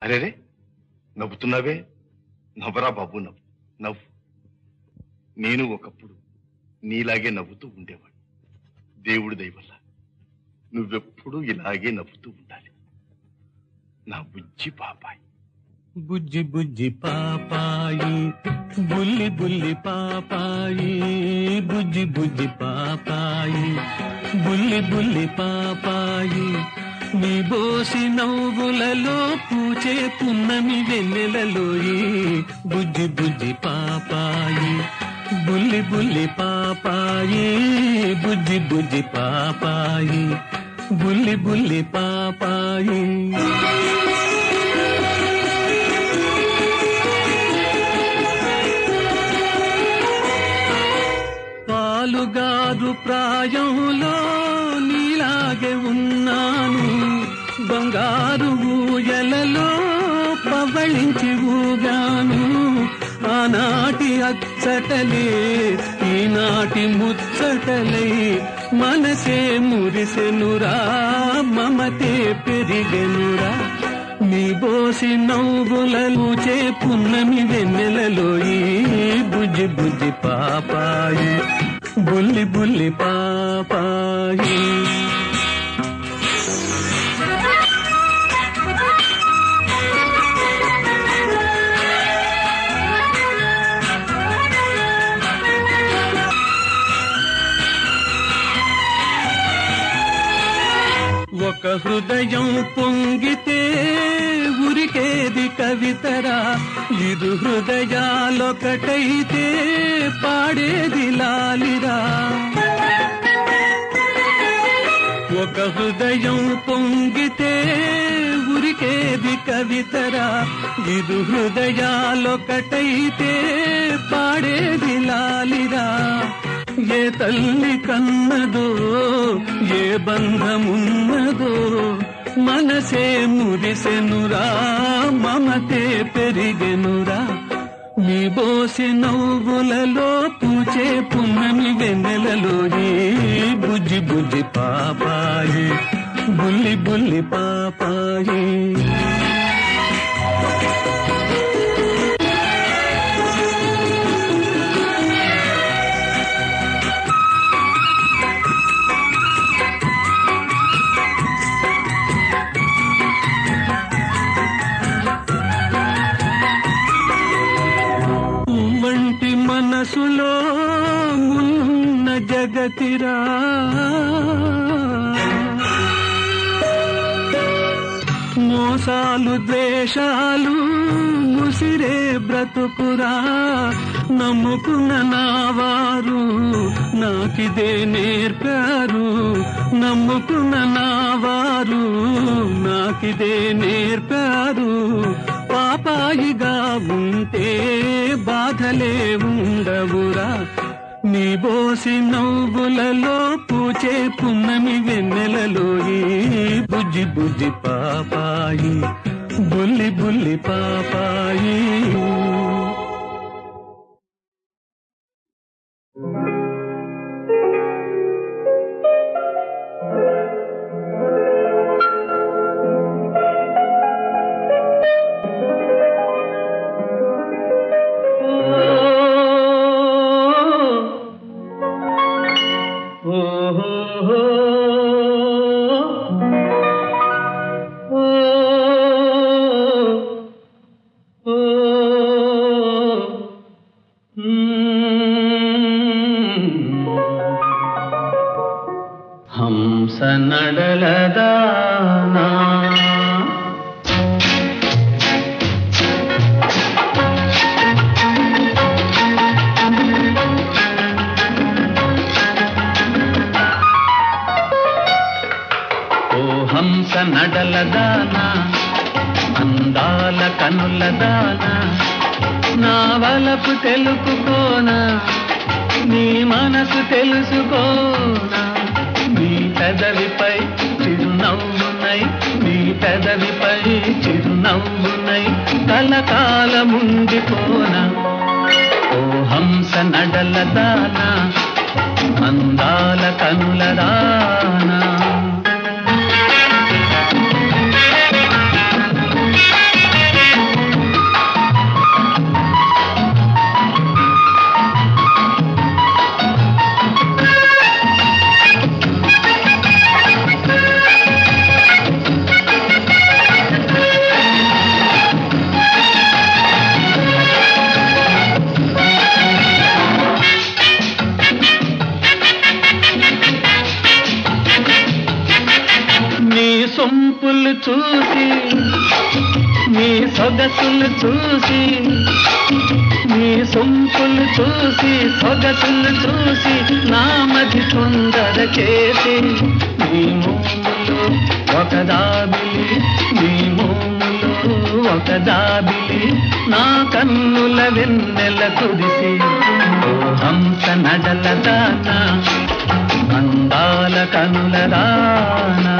అరేరే నవ్వుతున్నావే నవ్వరా బాబు నవ్వు నవ్వు నేను ఒకప్పుడు నీలాగే నవ్వుతూ ఉండేవాడు దేవుడి దయ వల్ల నువ్వెప్పుడు ఇలాగే నవ్వుతూ ఉండాలి నా బుజ్జి పాపాయి బుజ్జి బుజ్జి పాపాయి బుల్లి బుల్లి పాపాయి బుజ్జి బుజ్జి పాపాయి బుల్లి బుల్లి పాపాయి నీ బోసి నవ్వులలో పూచే పున్నమి వెన్నెలలోయి బుజ్జి బుజ్జి పాపాయి బుల్లి బుల్లి పాపాయి బుజ్జి బుజ్జి పాపాయి బుల్లి బుల్లి పాపాయి పాలుగారు ప్రాయంలో నీలాగే ఉన్నాను బంగారు ఊయలలో పవళించి ఊగాను ఆనాటి అచ్చటలే ఈనాటి ముచ్చటలై మనసే మురిసెనురా మమతే పెరిగెనురా నీ బోసి నవ్వులను చే పున్నమి వెన్నెలలో ఈ బుజ్జి బుజ్జి పాపాయి బుల్లి బుల్లి పాపాయి ఒక హృదయం పొంగితే ఉరికేది కవితరా ఇరు హృదయాలొకటైతే పాడేది లాలిరా ఒక హృదయం పొంగితే ఉరికేది కవితరా ఇరు హృదయాలొకటైతే పాడేది లాలిరా ఏ తల్లి కన్నదో ఏ బంధమున్నదో మనసే మురిసెనురా మమతే పెరిగెనురా నీ బోసి నవ్వులలో పూచే పున్నమి వెన్నెలలో ఈ బుజ్జి బుజ్జి పాపాయి బుల్లి బుల్లి పాపాయి వంటి మనసులో ఉన్న జగతిరా మోసాలు ద్వేషాలు ముసిరే బ్రతుకురా నమ్ముకున్న నావారు నాకిదే నేర్పారు నమ్ముకున్న నావారు నాకిదే నేర్పారు పాపాయిగా ఉంటే బాధలే ఉండవురా నీ బోసి నవ్వులలో పూచే పున్నమి వెన్నెలలో ఈ బుజ్జి బుజ్జి పాపాయి బుల్లి బుల్లి పాపాయి హంస నడలదానా ఓ హంస నడలదానా అందాల కనులదానా నా వలపు తెలుపుకోనా నీ మనసు తెలుసుకోనా నీ పెదవిపై చిరునవ్వునై నీ పెదవిపై చిరునవ్వునై కలకాలముండిపోనా ఓ హంస నడలదానా అందాల కనులదానా చూసి నీ సొగసులు చూసి నీ సొంపులు చూసి సొగసులు చూసి నా మది తొందర చేసి నీ మోములో ఒక దాబిలి నీ మోములో ఒక దాబిలి నా కన్నుల వెన్నెల కురిసి ఓ హంస నడల దానా అందాల కనుల దానా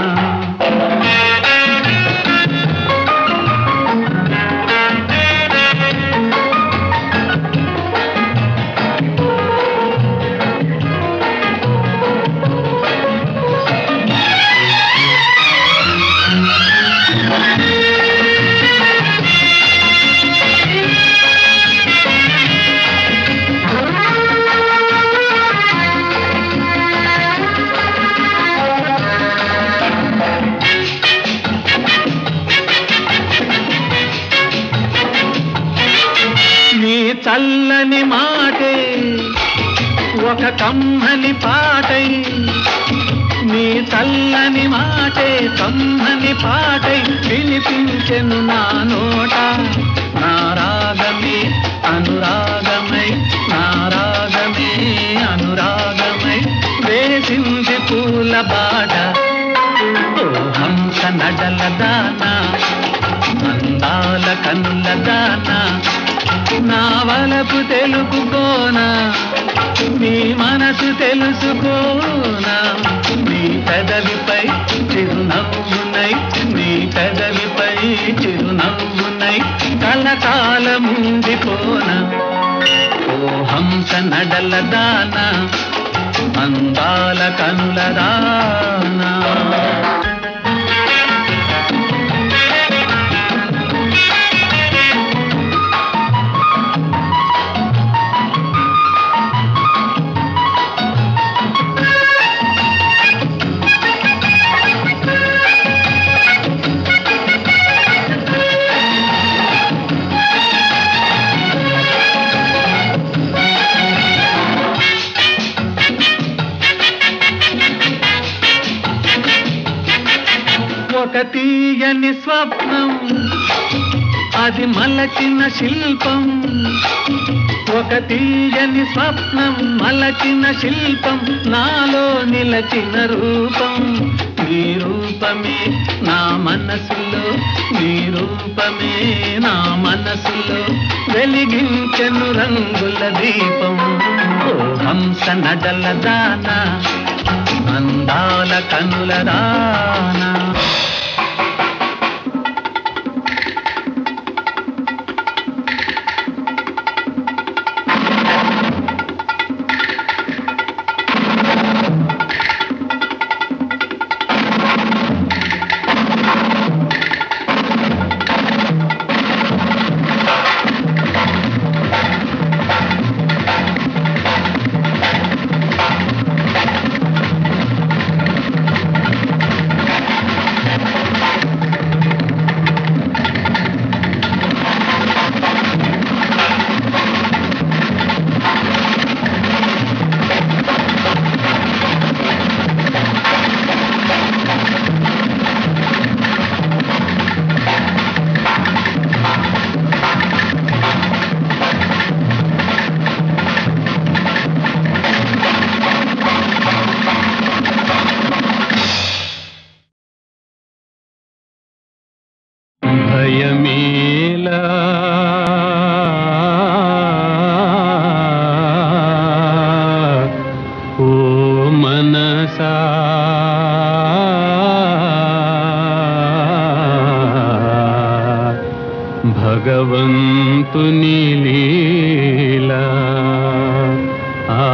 నీ చల్లని మాటే ఒక కమ్మని పాటై నీ చల్లని మాటే కమ్మని పాటై వినిపించెను నా నోట నా రాగమే అనురాగమై నా రాగమే అనురాగమై వేసింది పూల బాట ఓ హంస నడల దానా అందాల కన్నుల దానా నా వలపు తెలుపుకోనా నీ మనసు తెలుసుకోనా నీ పెదవిపై చిరునవ్వునై నీ పెదవిపై చిరునవ్వునై కలకాలముందిపోనా ఓ హంస నడల దానా అందాల కనుల దానా ఒక తీయని స్వప్నం అది మలచిన శిల్పం ఒక తీయని స్వప్నం మలచిన శిల్పం నాలో నిలచిన రూపం నీ రూపమే నా మనసులో నీ రూపమే నా మనసులో వెలిగించెను రంగుల దీపం ఓ హంస నడల దానా అందాల కనుల దానా భయమేలా ఓ మనసా భగవంతుని లీలా ఆ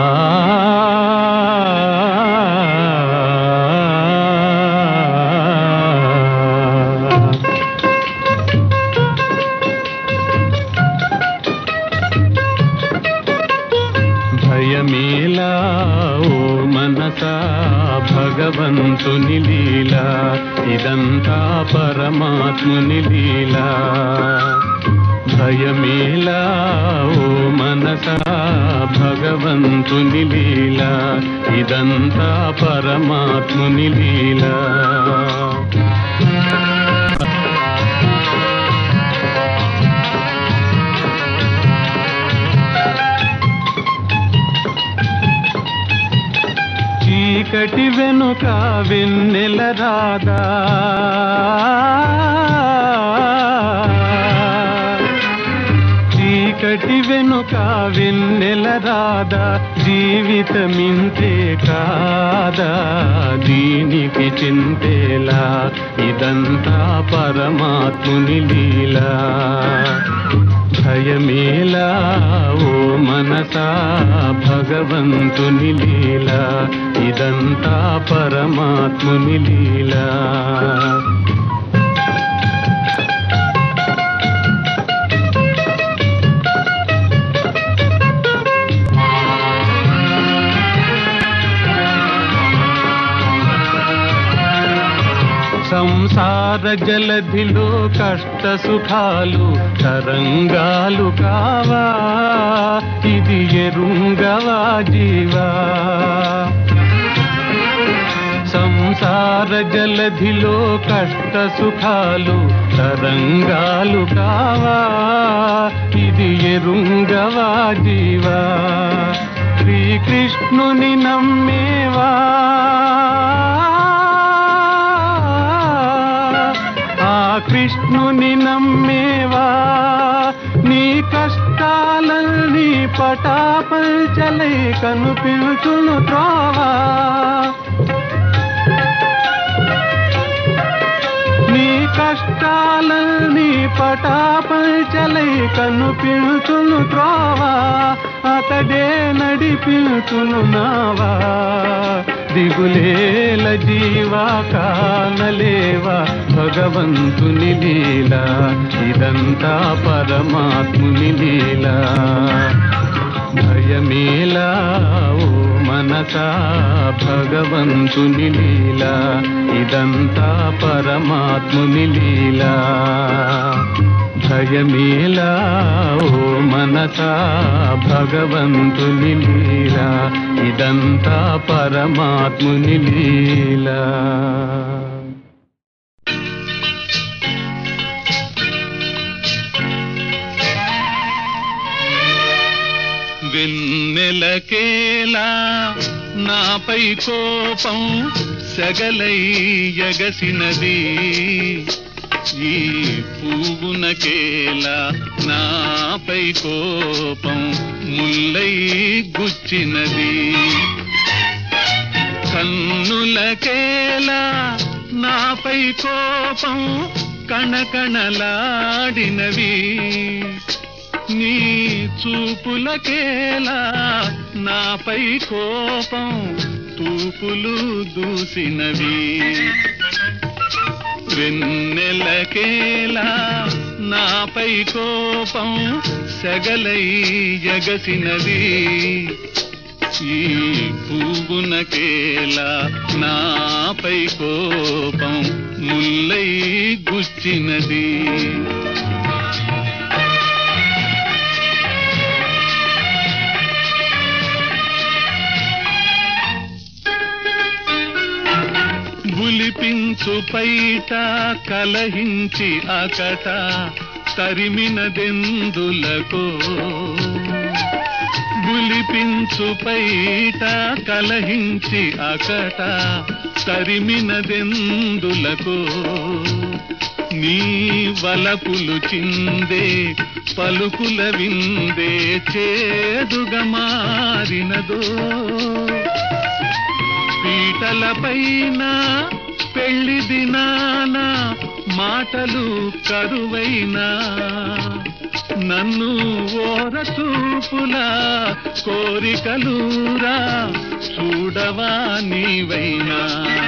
భయమేలా ఓ మనసా భగవంతుని లీలా ఇదంతా పరమాత్ముని లీలా భయమేలా ఓ మనసా భగవంతుని లీలా ఇదంతా పరమాత్ముని లీలా చీకటి వెనుక వెన్నెల రాదా చీకటి వెనుక వెన్నెల రాదా జీవితమింతే కాదా దీనికి చింతేలా ఇదంతా పరమాత్ముని లీలా భయమేలా ఓ మనసా భగవంతుని లీలా ఇదంతా పరమాత్ముని లీలా సంసార జలధిలో కష్ట సుఖాలు తరంగాలు కావా ఇది ఎరుంగవా జీవా సంసార జలధిలో కష్ట సుఖాలు తరంగాలు కావా ఇది ఎరుంగవా జీవా శ్రీకృష్ణుని నమ్మేవా ఆ కృష్ణుని నమ్మేవా నీ కష్టాలని పటాపంచలై కనుపించును త్రోవా నీ కష్టాలని పటాపంచలై కనుపించును త్రోవా అతడే నడిపించును నావా దిగులేల జీవా కానలేవా భగవంతుని లీలా ఇదంతా పరమాత్ముని లీలా భయమేలా ఓ మనసా భగవంతుని లీలా ఇదంతా పరమాత్ముని లీలా భయమేలా ఓ మనసా భగవంతుని లీలా ఇదంతా పరమాత్ముని లీలా వెన్నెలకేలా నాపై కోపం సెగలై ఎగసినది ఈ పువ్వునకేలా నాపై కోపం ముల్లై గుచ్చినది కన్నులకేలా నాపై కోపం కణకణలాడినవి నీ చూపులకేలా నాపై కోపం తూపులు దూసినవి వెన్నెలకేలా నాపై కోపం సెగలై ఎగసినది ఈ పువ్వునకేలా నాపై కోపం ముల్లై గుచ్చినది గులిపించు పైట కలహించి అకట తరిమినదెందులకో గులిపించు పైట కలహించి అకట తరిమినదెందులకో నీ వలపులు చిందే పలుకుల విందే చేదుగా మారినదో పీటల పైన పెళ్లి దినాన మాటలు కరువైనా నన్ను ఓర చూపులా కోరికలురా చూడవా నీవైనా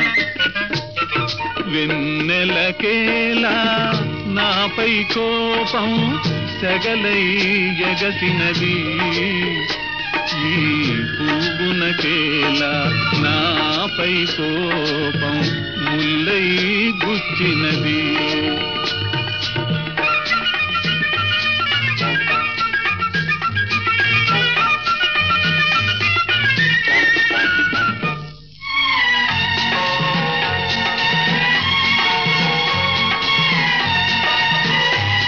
వెన్నెలకేలా నాపై కోపం సెగలై ఎగసినది ఈ పువ్వునకేలా నాపై కోపం ముల్లై గుచ్చినది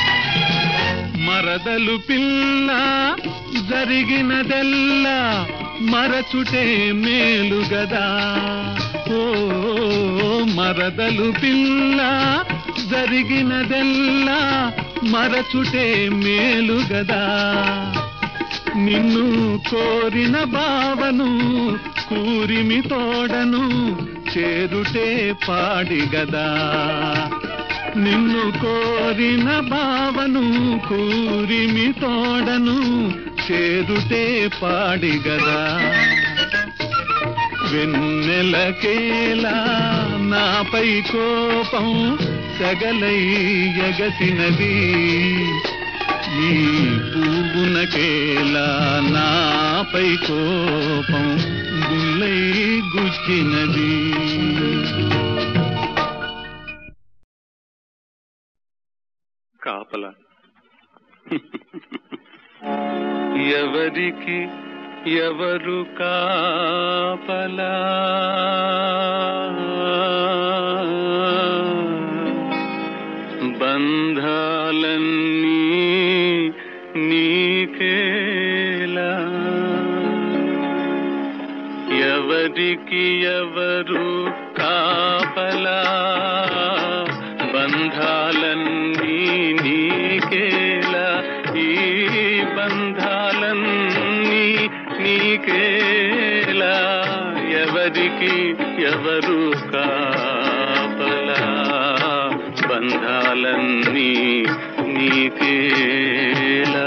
మరదలు పిల్ల జరిగినదెల్లా మరచుటే మేలు గదా ఓ మరదలు పిల్ల జరిగినదెల్లా మరచుటే మేలు గదా నిన్ను కోరిన బావను కూరిమి తోడను చేరుటే పాడిగదా నిన్ను కోరిన బావను కూరిమి తోడను చేరుటే పాడిగదా వెన్నెలకేలా నాపై కోపం సగలై ఎగసినది ఈ పువ్వునకేలా నాపై కోపం గుల్లై గుచ్చినది కాపల ఎవరికి ఎవరు కాపలా బంధాలన్నీ నీకేలా ఎవరికి ఎవరు కాపలా బంధాలన్నీ నీకేలా ఈ బంధాలన్నీ నీకేలా ఎవరికి ఎవరు కాపలా బంధాలన్నీ నీకేలా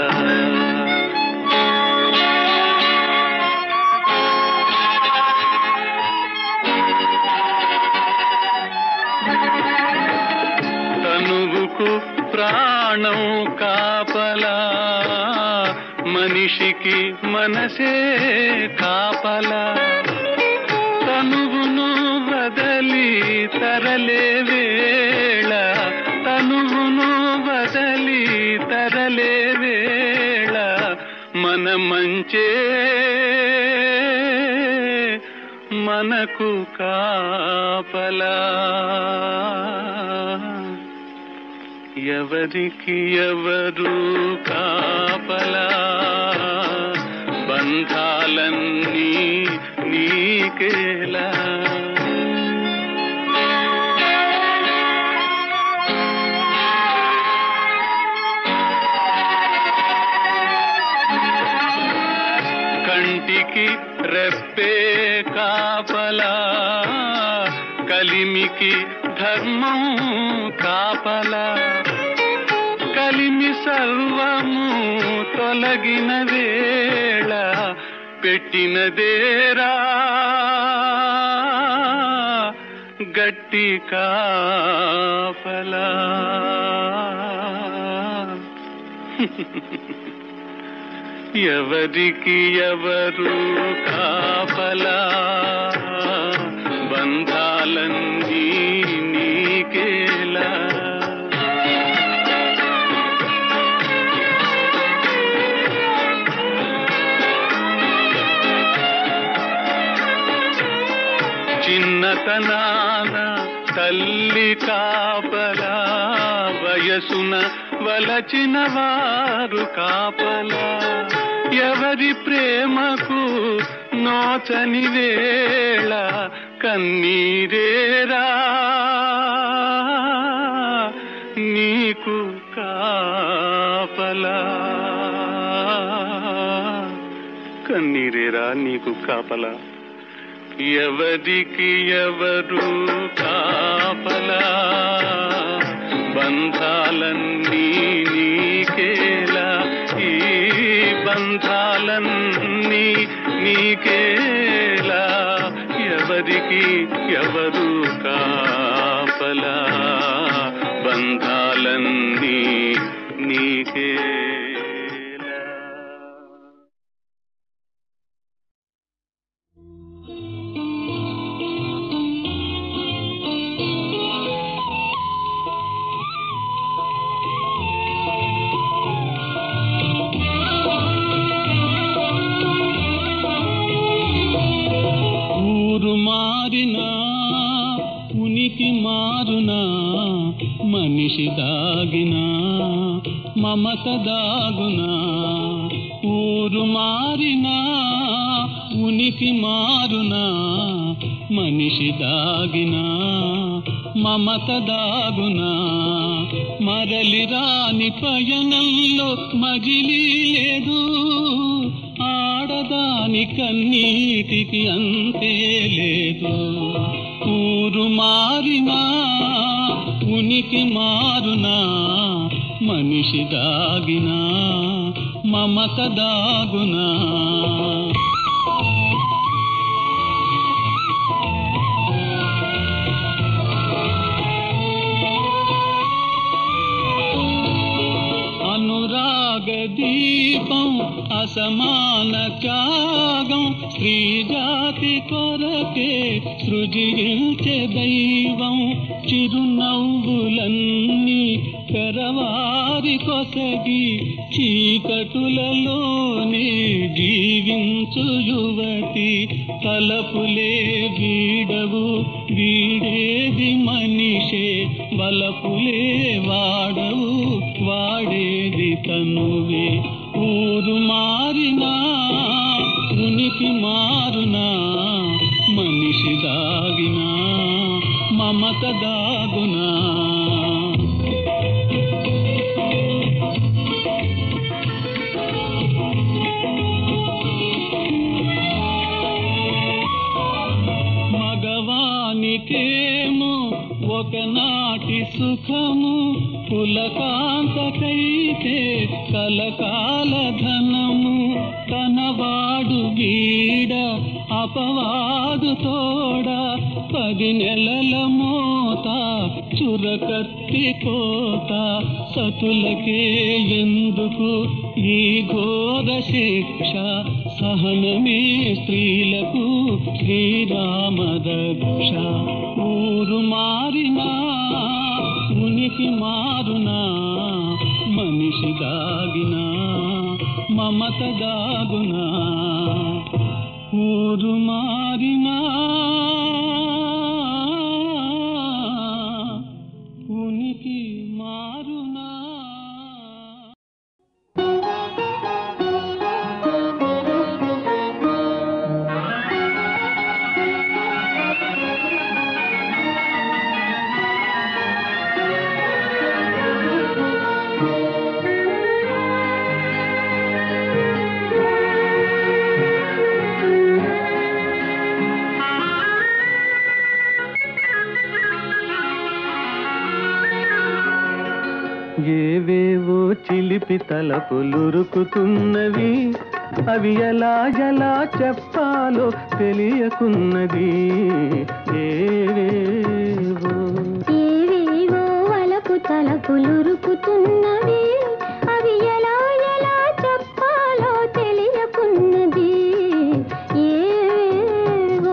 తనువుకు ప్రాణం కాపలా మనిషికి మనసే కాపలా తనువును వదలి తరలే వేళ తనువును వదలి తరలే వేళ మన మంచే మనకు కాపలా ఎవరికి ఎవరు కాపలా బంధాలన్నీ నీకేలా కంటికి రెప్పే కాపలా కలిమికి ధర్మం కాపలా కలిమి సర్వము తొలగిన వేళ పెట్టినదేరా గట్టి కాపలా ఎవరికి ఎవరు కాపలా బంధాలన్నీ నీకేలా చిన్నతనాన తల్లి కాపలా వయసున వలచిన వారు కాపలా ఎవరి ప్రేమకు నోచని వేళ కన్నీరేరా నీకు కాపలా కన్నీరేరా నీకు కాపలా ఎవరికి ఎవరు కాపలా బంధాలన్నీ నీకేలా ఈ బంధాలన్నీ నీకేలా ఎవరికి ఎవరు కాపలా బంధాలన్నీ నీకేలా ఊరు మారినా ఉనికి మారునా మనిషి దాగినా మమత దాగునా ఊరు మారినా ఉనికి మారునా మనిషి దాగినా మమత దాగునా మరలి రాని పయనంలో మజిలీ లేదు ఆడదాని కన్నీటికి అంతే లేదు ఊరు మారినా ఉనికి మారునా మనిషి దాగినా మమత దాగునా అనురాగ దీపం అసమాన త్యాగం స్త్రీ జాతి కొరకే సృజించే దైవం చిరునవ్వులన్నీ పెరవారి కొసగి చీకటులలోనే జీవించు యువతి తలపులే వీడవు వీడేది మనిషే వలపులే వాడవు వాడేది తనువే ఊరు మారినా ఉనికి మారునా మనిషి దాగినా మమత దాగునా మగవానికేమో ఒకనాటి సుఖము పులకాంతకైతే కలకాల ధనము తనవాడు వీడ అపవాదు తోడ పది నెలల మోత చురకత్తి కోత సతులకే ఎందుకు ఈ ఘోర శిక్ష సహనమే స్త్రీలకు శ్రీరామ రక్ష ఊరు మారినా ఉనికి మారునా మనిషి దాగినా మమత దాగునా ఊరు మారినా ఉనికి మారునా ఏవేవో చిలిపి తలపులురుకుతున్నవి అవి ఎలా ఎలా చెప్పాలో తెలియకున్నది ఏవేవో ఏవేవో వలపు తలపులురుకుతున్నవి అవి ఎలా ఎలా చెప్పాలో తెలియకున్నది ఏవేవో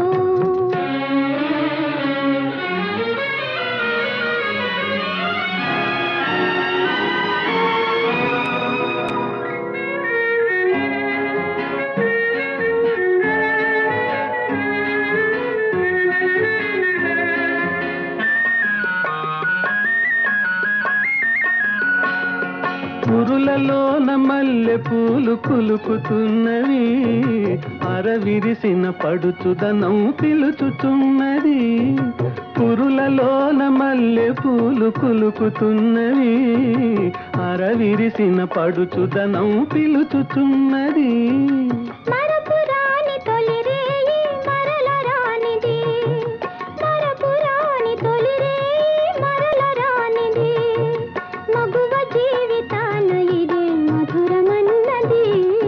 పురులలోన మల్లె పూలు కులుకుతున్నవి అరవిరిసిన పడుచుదనం పిలుచుచున్నది పురులలోన మల్లె పూలు కులుకుతున్నవి అరవిరిసిన పడుచుదనం పిలుచుచున్నది మరపు రాని తొలి రేయి మరల రానిది మరపు రాని తొలి రేయి మరల రానిది మగువ జీవితాన ఇదే మధురమన్నది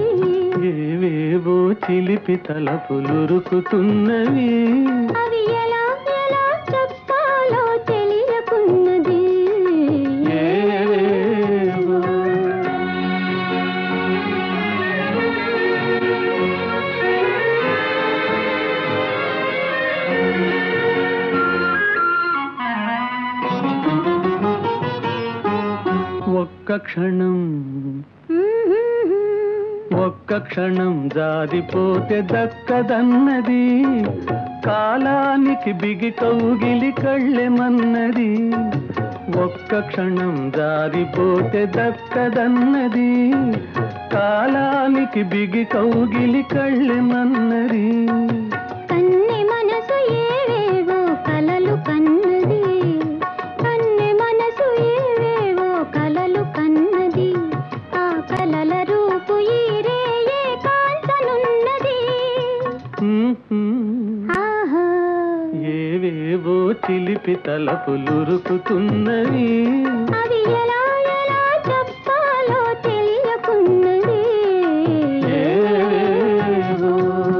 ఏవేవో చిలిపి తలపులురుకుతున్నవి అవి ఎలా ఎలా చెప్పాలో తెలియకున్నది ఏవేవో ఒక్క క్షణం ఒక్క క్షణం జారిపోతే దక్కదన్నది కాలానికి బిగి కౌగిలి కళ్ళెమన్నది ఒక్క క్షణం జారిపోతే దక్కదన్నది కాలానికి బిగి కౌగిలి కళ్ళెమన్నది కన్నె మనసు ఏవేవో కలలు కన్నది కన్నె మనసు ఏవేవో కలలు కన్నది ఆ కలల రూపు ఈ రేయే కాంతనున్నది ఆహా ఏవేవో చిలిపి తలపులురుకుతున్నవి అవి ఎలా ఎలా చెప్పాలో తెలియకున్నది ఏవేవో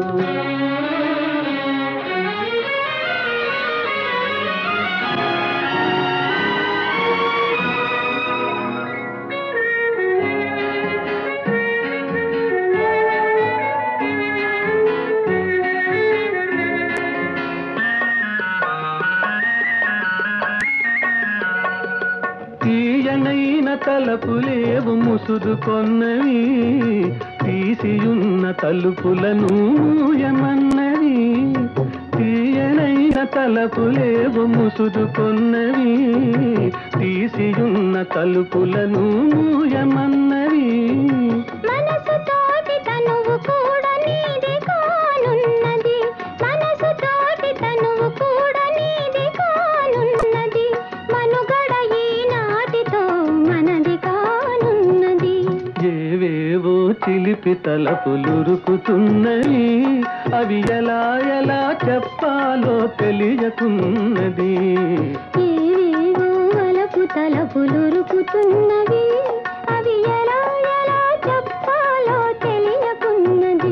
తీయనైన తలపులేవు ముసురుకొన్నవి తీసియున్న తలుపులను మూయమన్నవి తీయనైన తలపులేవు ముసురుకొన్నవి తీసియున్న తలుపులను మూయమన్నవి మనసు తోటి తనువు కూడా నీది కానున్నది మనసు తోటి తనువు కూడా నీది కానున్నది మనుగడ ఈనాటితో మనది కానున్నది ఏవేవో చిలిపి తలపులురుకుతున్నవి అవి ఎలా ఎలా చెప్పాలో తెలియకున్నది ఏవేవో అలపు తలపులురుకుతున్నవి అవి ఎలా ఎలా చెప్పాలో తెలియకున్నది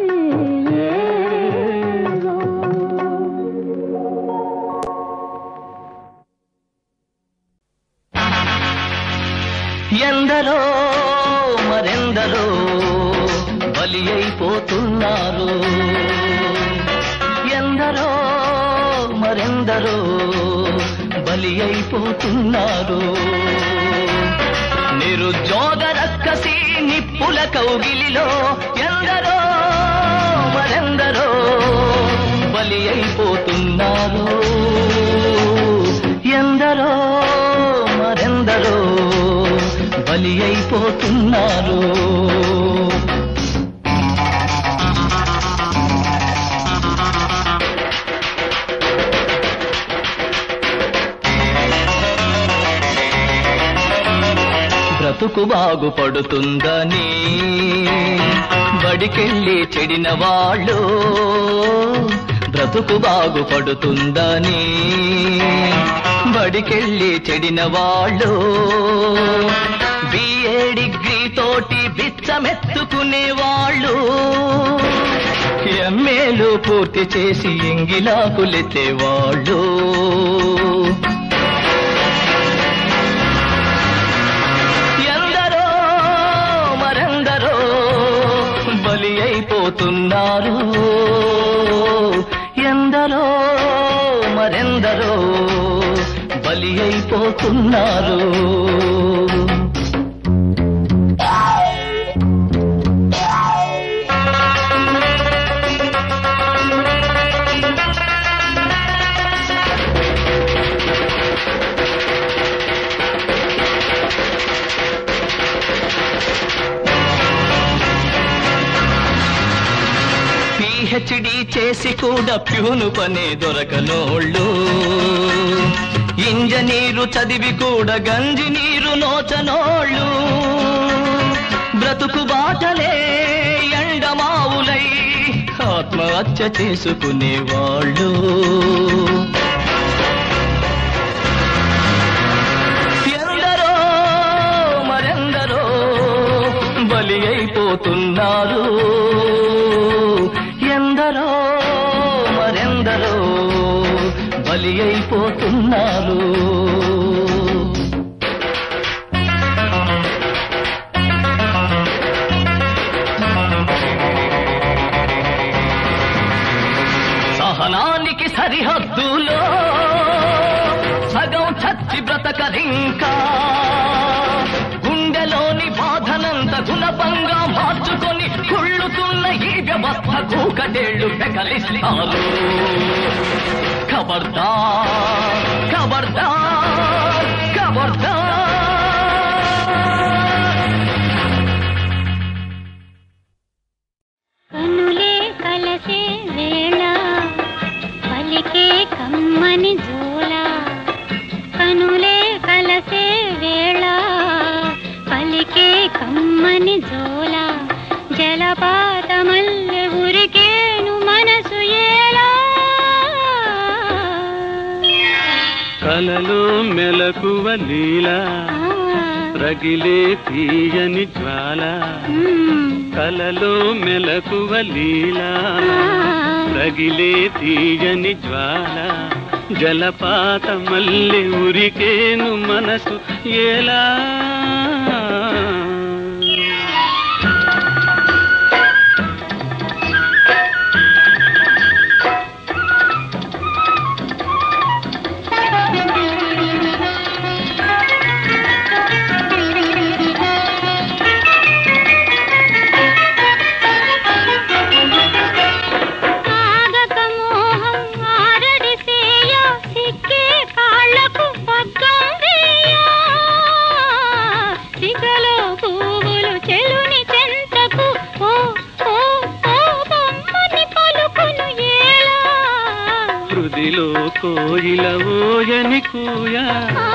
ఏవేవో. ఎందరో మరెందరో బలి అయిపోతున్నారు ఎందరో మరెందరో బలి అయిపోతున్నారు నిరుద్యోగ రక్కసి నిప్పుల కౌగిలిలో ఎందరో మరెందరో బలి అయిపోతున్నారు ఎందరో మరెందరో బలి అయిపోతున్నారు బ్రతుకు బాగుపడుతుందని బడికెళ్ళి చెడిన వాళ్ళు బ్రతుకు బాగుపడుతుందని బడికెళ్ళి చెడిన వాళ్ళు బిఏ డిగ్రీ తోటి బిచ్చమెత్తుకునే వాళ్ళు ఎంఏలు పూర్తి చేసి ఎంగిలాకులెత్తే వాళ్ళు ఎందరో మరెందరో బలి అయిపోతున్నారు ఎందరో మరెందరో బలి అయిపోతున్నారు పిహెచ్డి చేసి కూడా ప్యూను పనే దొరకనోళ్ళు ఇంజనీరు చదివి కూడా గంజి నీరు నోచనోళ్ళు బ్రతుకు బాటలే ఎండమావులై ఆత్మహత్య చేసుకునేవాళ్ళు ఎందరో మరెందరో బలి అయిపోతున్నారు ఎందరో మరెందరో బలి అయిపోతున్నారు సహనానికి సరిహద్దులో సగం చచ్చి బ్రతకరింకా గుండెలోని బాధనంత గుణపంగా మార్చుకొని కుళ్ళుతున్న ఈ వ్యవస్థ కూకటేళ్లు పెకలిస్తారు ఖబర్దార్ ఖబర్దార్ ఖబర్దార్ కమ్మని జోల జలపాతమల్లె ఉరికేను మనసు ఏలా కలలో మెలకువ లీల రగిలే తీయని జ్వాల కలలో మెలకువ లీల రగిలే తీయని జ్వాల జలపాత మల్లె ఉరికేను మనసు ఎలా ఆగక మోహం ఆరడి సేయ సిక్కే కాళ్ళకు పగ్గం వేయ సిగలో పువ్వులు చెలుని చెంతకు ఓ ఓ ఓ బొమ్మని పలుకును ఏలా హృదిలో కోయిల ఓయని కూయా ఆ,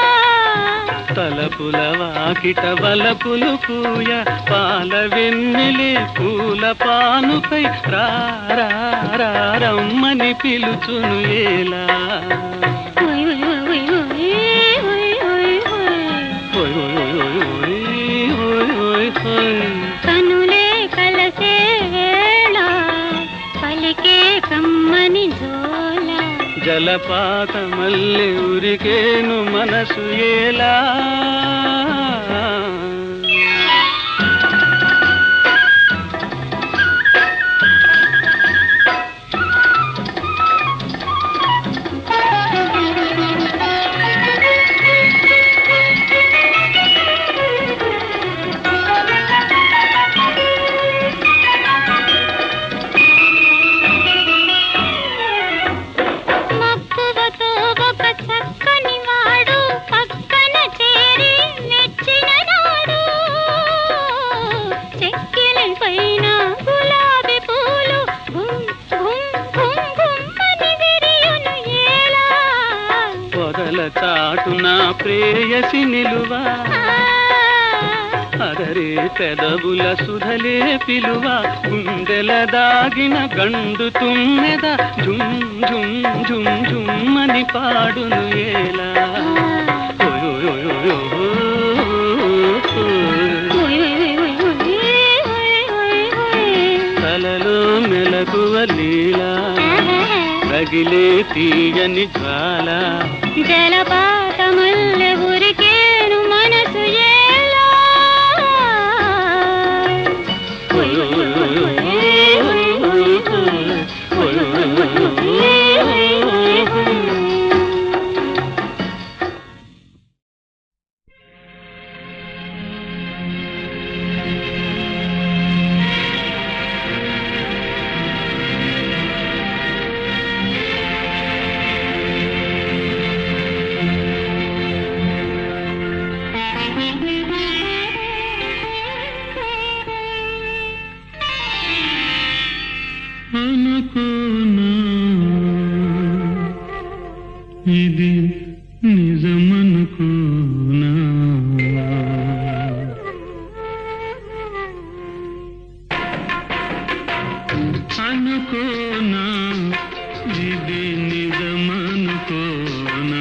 తలపుల వాకిట వలపులు పూయ పాల వెన్నెలే పూల పానుపై రా రా రా రమ్మని పిలుచును ఏలా ఓయ్ ఓయ్ ఓయ్ ఓయ్ ఓయ్ ఓయ్ ఓయ్ ఓయ్ ఓయ్ ఓయ్ ఓయ్ ఓయ్ ఓయ్ ఓయ్. కనులే కలసే వేళ పలికే కమ్మని జోల జలపాత మల్లె ఉరికేను మనసు ఏలా మక్కువతో ఒక చక్కని వాడు పక్కన చేరి మెచ్చిన నాడు చెక్కిలి పైన గులాబీ పూలు గుమ్ గుమ్ గుమ్ గుమ్మని విరియును ఏలా పొదల చాటున ప్రేయసి నిలువా అదరే పెదవుల సుధలే పిలువ గుండెల దాగిన గండు తుమ్మెద జుమ్ జుమ్ జుమ్ జుమ్మని పాడును ఏలా ఓయ్ ఓయ్ ఓయ్ ఓయ్ ఓయ్. ఓయ్ ఓయ్ ఓయ్ ఓయ్ ఓయ్ ఓయ్ ఓయ్ కలలో మెలకువ లీలా రగిలే తీయని జ్వాల జలపాతమల్లె ఉరికేను మనసు ఏలా ఓయ్ ఓయ్ ఓయ్ ఓయ్ ఓయ్ ఓయ్ ఓయ్ ఓయ్ ఓయ్ ఓయ్ ఓయ్. అనుకోనా ఇది నిజమనుకోనా అనుకోనా ఇది నిజమనుకోనా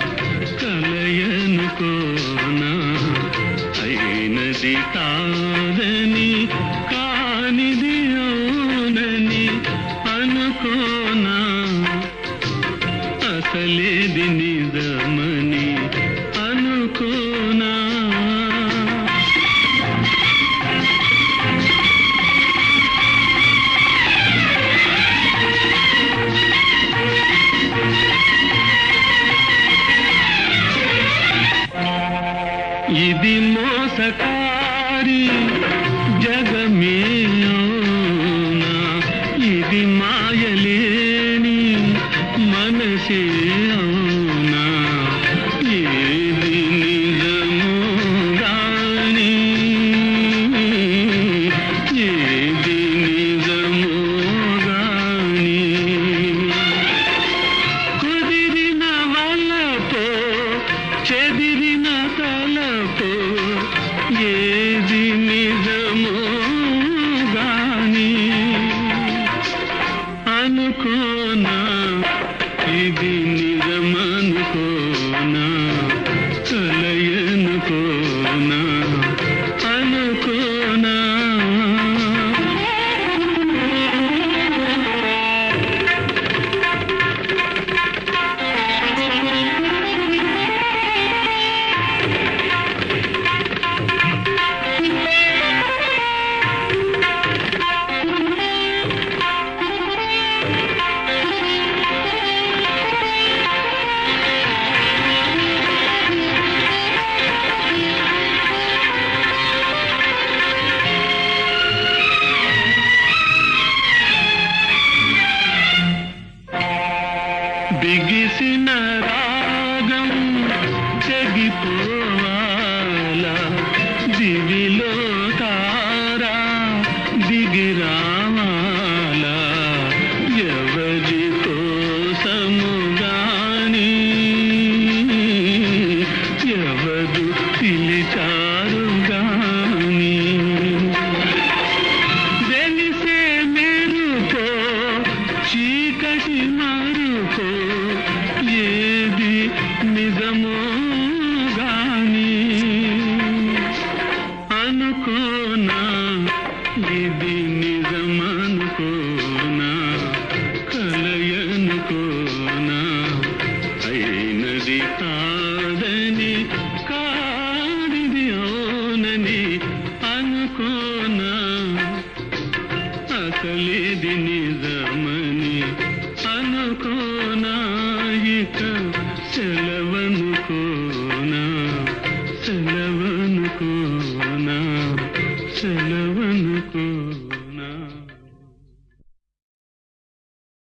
కలయనుకోనా అయినది కాదని కానిది అవునని అనుకోనా అసలేది నిజమని అనుకోనా ఇది మోసకారి జగమే అవునా ఇది మాయలేని మనసే అవునా ఏది నిజమో గాని ఏది నిజమో గాని కుదిరిన వలపో చెదిరిన తలపో ఏ